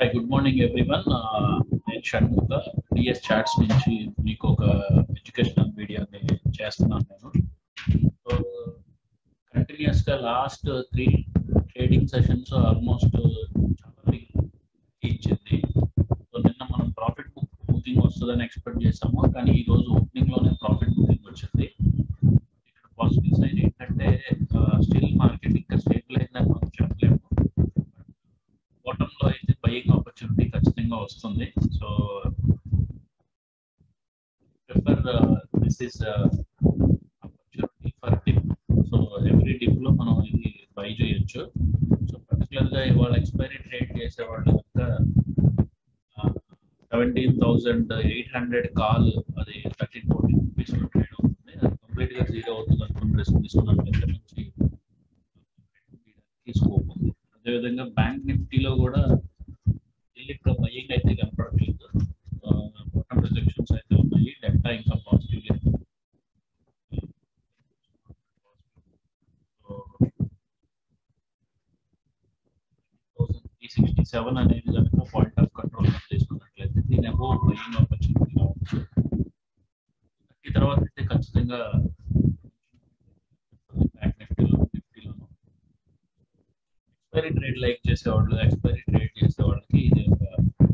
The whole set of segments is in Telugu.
హాయ్ గుడ్ మార్నింగ్ ఎవ్రీవన్ నేను షణ్ముఖ డిఎస్ చాట్స్ నుంచి మీకు ఒక ఎడ్యుకేషనల్ వీడియోని చేస్తున్నాను నేను సో కంటిన్యూస్ గా last three trading sessions almost చాలా బిగ్ ఇచ్చింది సో నిన్న మనం ప్రాఫిట్ బుక్ బుకింగ్ వస్తుందని ఎక్స్పెక్ట్ చేసాము కానీ ఈ రోజు ఓపెనింగ్ లోనే ప్రాఫిట్ బుకింగ్ వచ్చింది ఇక్కడ పాజిటివ్ సైడ్ ఏంటంటే స్టిల్ మార్కెట్ ఇంకా స్టేబుల్ అయిందని మనం చెప్పలేము బాటమ్ లో అయితే బయింగ్ ఆపర్చునిటీ ఖచ్చితంగా వస్తుంది so prefer this is opportunity for dip so every dip లో మనం ఇది బై చేయొచ్చు సో పర్టికులర్ గా ఇవాళ ఎక్స్పైరీ ట్రేడ్ చేసే వాళ్ళు కనుక seventeen thousand eight hundred call అది థర్టీన్ ఫోర్టీన్ రూపీస్ లో ట్రేడ్ అవుతుంది అది కంప్లీట్ గా జీరో అవుతుంది అనుకుని రిస్క్ తీసుకున్నట్లయితే నుంచి స్కోప్ ఉంది అదేవిధంగా బ్యాంక్ నిఫ్టీలో కూడా ఇక్కడ బయ్యింగ్ అయితే కనపడట్లేదు బాటమ్ రిజెక్షన్స్ అయితే ఉన్నాయి డెల్టా ఇంకా పాజిటివ్ త్రీ సిక్స్టీ సెవెన్ అనేది కనుక పాయింట్ ఆఫ్ కంట్రోల్ తీసుకున్నట్లయితే దీని అబో బయ్యింగ్ ఆపర్చునిటీ కావచ్చు ఈ తర్వాత అయితే ఖచ్చితంగా బ్యాంక్ నిఫ్టీలో నిఫ్టీలోను ఎక్స్పైరీ ట్రేడ్ లైక్ చేసేవాళ్ళు ఎక్స్పైరీ ట్రేడ్ చేసే వాళ్ళకి ఇది ఒక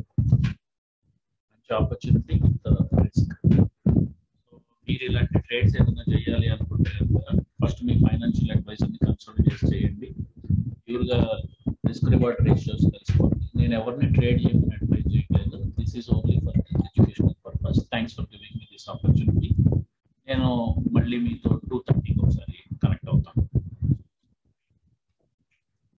మంచి ఆపర్చునిటీ విత్ రిస్క్ సో మీరు ఇలాంటి ట్రేడ్స్ ఏదైనా చేయాలి అనుకుంటే ఫస్ట్ మీ ఫైనాన్షియల్ అడ్వైజర్ని కన్సల్ట్ చేసి చేయండి ప్యూర్గా రిస్క్ రివార్డ్ రేషియోస్ తెలుసుకోండి నేను ఎవరిని ట్రేడ్ చేయమని అడ్వైజ్ చేయట్లేదు this is only for education